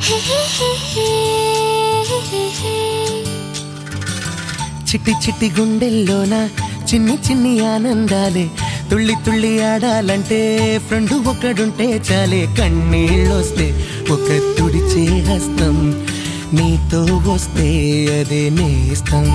చిట్టి చిట్టి గుండెల్లోన చిన్ని చిన్ని ఆనందాలే తుళ్ళి తుళ్ళి ఆడాలంటే ఫ్రెండ్ ఒకడుంటే చాలే కన్నీళ్ళొస్తే ఒక తుడిచే హస్తం నీతో వస్తే అదే నేస్తం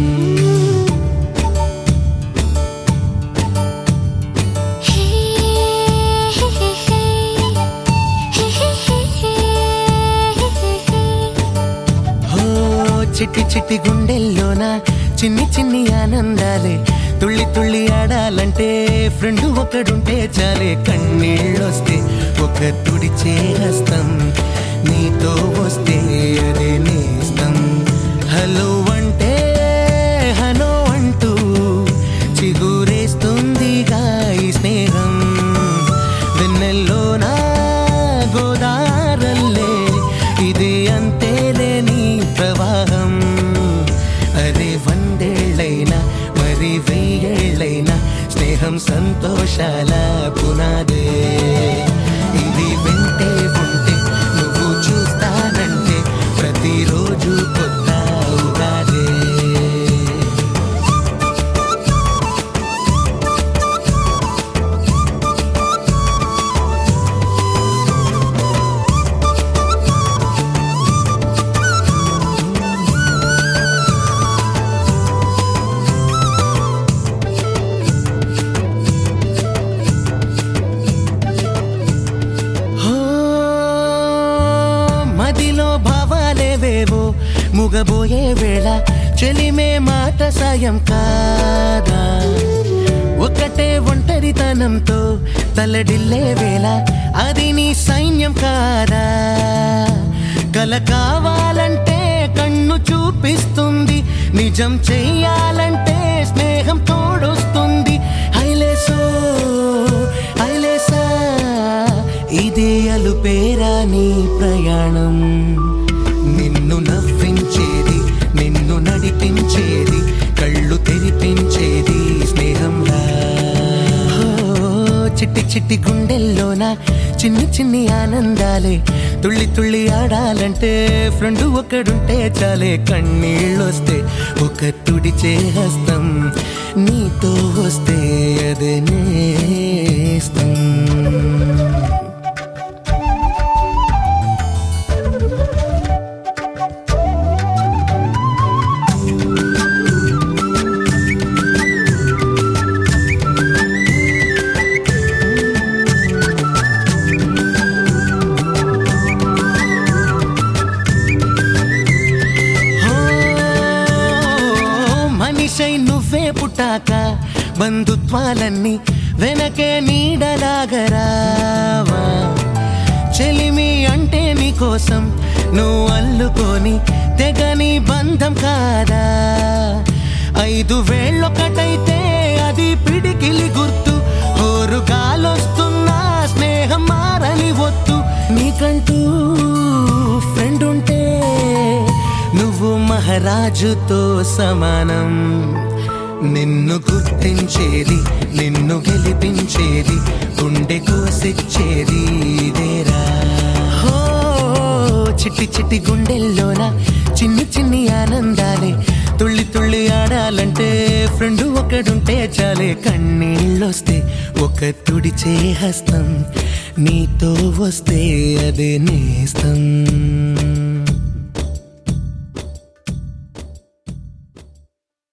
ఓ చిట్టి చిట్టి గుండెల్లోన చిన్ని చిన్ని ఆనందాలే తుళ్ళి తుళ్ళి ఆడాలంటే ఫ్రెండ్ ఒకడుంటే చాలే కన్నీళ్ళొస్తే ఒక తుడిచే హస్తం నీతో వస్తే అదే నేస్తం హలో అంటే హలో అంటూ చిగురేస్తుందిగా ఈ స్నేహం వెన్నెల్లోనా గోదారల్లే ఇది అంతేలే నీ ప్రవాహం అరే వందేళ్ళైనా మరి వెయ్యేళ్ళైనా స్నేహం సంతోషాల పునాదే ఇది వింటే ఉంటే నువ్వు చూస్తానంటే ప్రతిరోజు కొత్త ఉగాదే హో, మదిలో భావాలేవేవో ముగబోయే వేళ చెలిమే మాట సాయం కాదా ఒకటే ఒంటరితనంతో తలడిల్లే వేళ అది నీ సైన్యం కాదా కల కావాలంటే కన్ను చూపిస్తుంది నిజం చెయ్యాలంటే స్నేహం తోడొస్తుంది హైలేసో హైలేసా ఇది అలుపేరా నీ ప్రయాణం నిన్ను నవ్వించేది నిన్ను నడిపించేది కళ్ళు తెరిపించేది స్నేహంలా ఓ, చిట్టి చిట్టి గుండెల్లోన చిన్ని చిన్ని ఆనందాలే తుళ్ళి తుళ్ళి ఆడాలంటే ఫ్రెండ్ ఒకడుంటే చాలే కన్నీళ్ళొస్తే ఒక తుడిచే హస్తం నీతో వస్తే అదే నేస్తం ఓ, మనిషై నువ్వే పుట్టాక బంధుత్వాలన్నీ వెనకే నీడలాగరావా చెలిమి అంటే నీ కోసం నువ్వు అల్లుకొని తెగని బంధం కాదా ఐదు వేళ్ళొకటైతే అది పిడికిలి గుర్తు హోరు గాలొస్తున్నా స్నేహం మారని వద్దు నీకంటూ ఫ్రెండ్ ఉంటే నువ్వు మహారాజుతో సమానం నిన్ను గుర్తించేది నిన్ను గెలిపించేది గుండె కోసిచ్చేది ఇదేరా హో చిట్టి చిట్టి గుండెల్లోన చిన్ని చిన్ని ఆనందాలే తుళ్ళి తుళ్ళి ఆడాలంటే ఫ్రెండ్ ఒకడుంటే చాలే కన్నీళ్ళొస్తే ఒక తుడిచే హస్తం నీతో వస్తే అదే నేస్తం